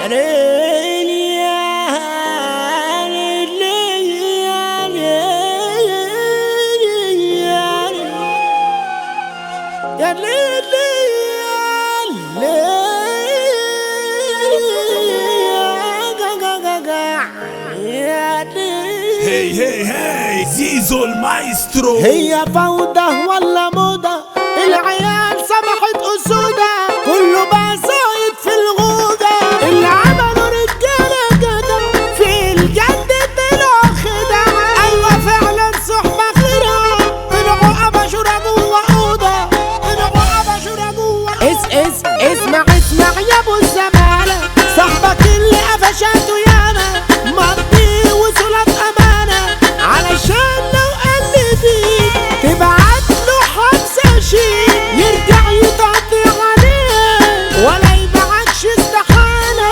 ليلي يا ليلي يا ليلي يا ليلي يا ليلي يا ليلي هي هي هي زيزو المايسترو هي فوضى ولا موضة العيال سمحت أسودة كله بقى زايد في الغودة اللي عملوا رجالة كده في الجد طلعوا خدع أيوة فعلا صحبة خيرة طلعوا أبشرة جوه أوضة طلعوا أبشرة جوه اس اس اسمع اسمع يا أبو الزمالة صاحبك اللي قفشاته ياما مضي وصولك أمانة علشان لو قل فيك تبعت له حبسة شيء يرجع يتقضي عليه ولا يبعتش استحالة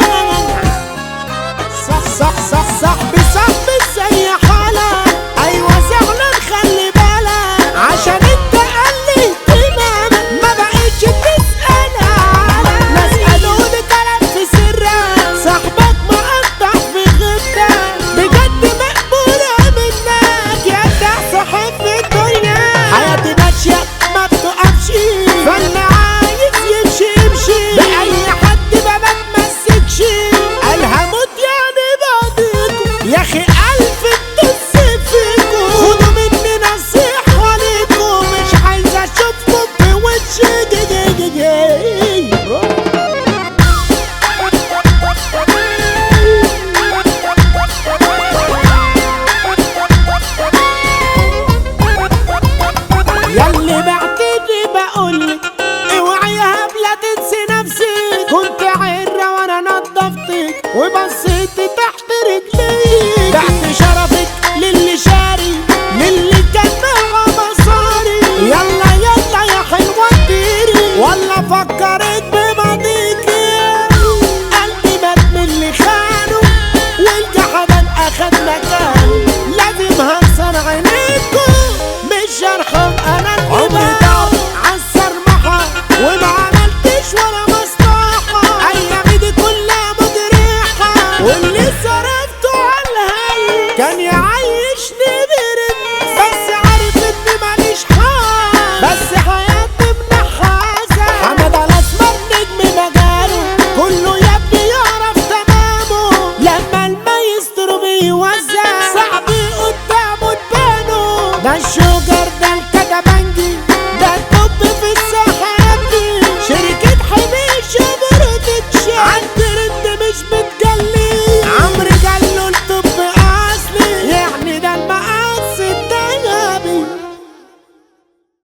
صح صح صح صاحبي صاحبي زي حالك ايوه زعلان خلي بالك عشان انت قل اهتمامك ما بقتش تسأل عنك ناس قالوا لي كلام في سرك صاحبك مقطع في غيبتك بجد مقبولة منك يا جدع صاحب في الدنيا حياتي ماشية ما بتقفش فن عايز يمشي يمشي بأي حد ما بتمسكش قال هموت يعني بعدكم يا اخي ألف الدس فيكم خدوا مني نصيحة ليكم مش عايز اشوفكم في وشي جي جي جي جي. ياللي بعتني بقولك اوعي يا هبلة تنسي نفسك كنت عرة وانا نضفتك وبصيت تحت رجليك بعت شرفك للي شاري للي كان معاه مصاري يلا يلا يا حلوة اديري ولا فكر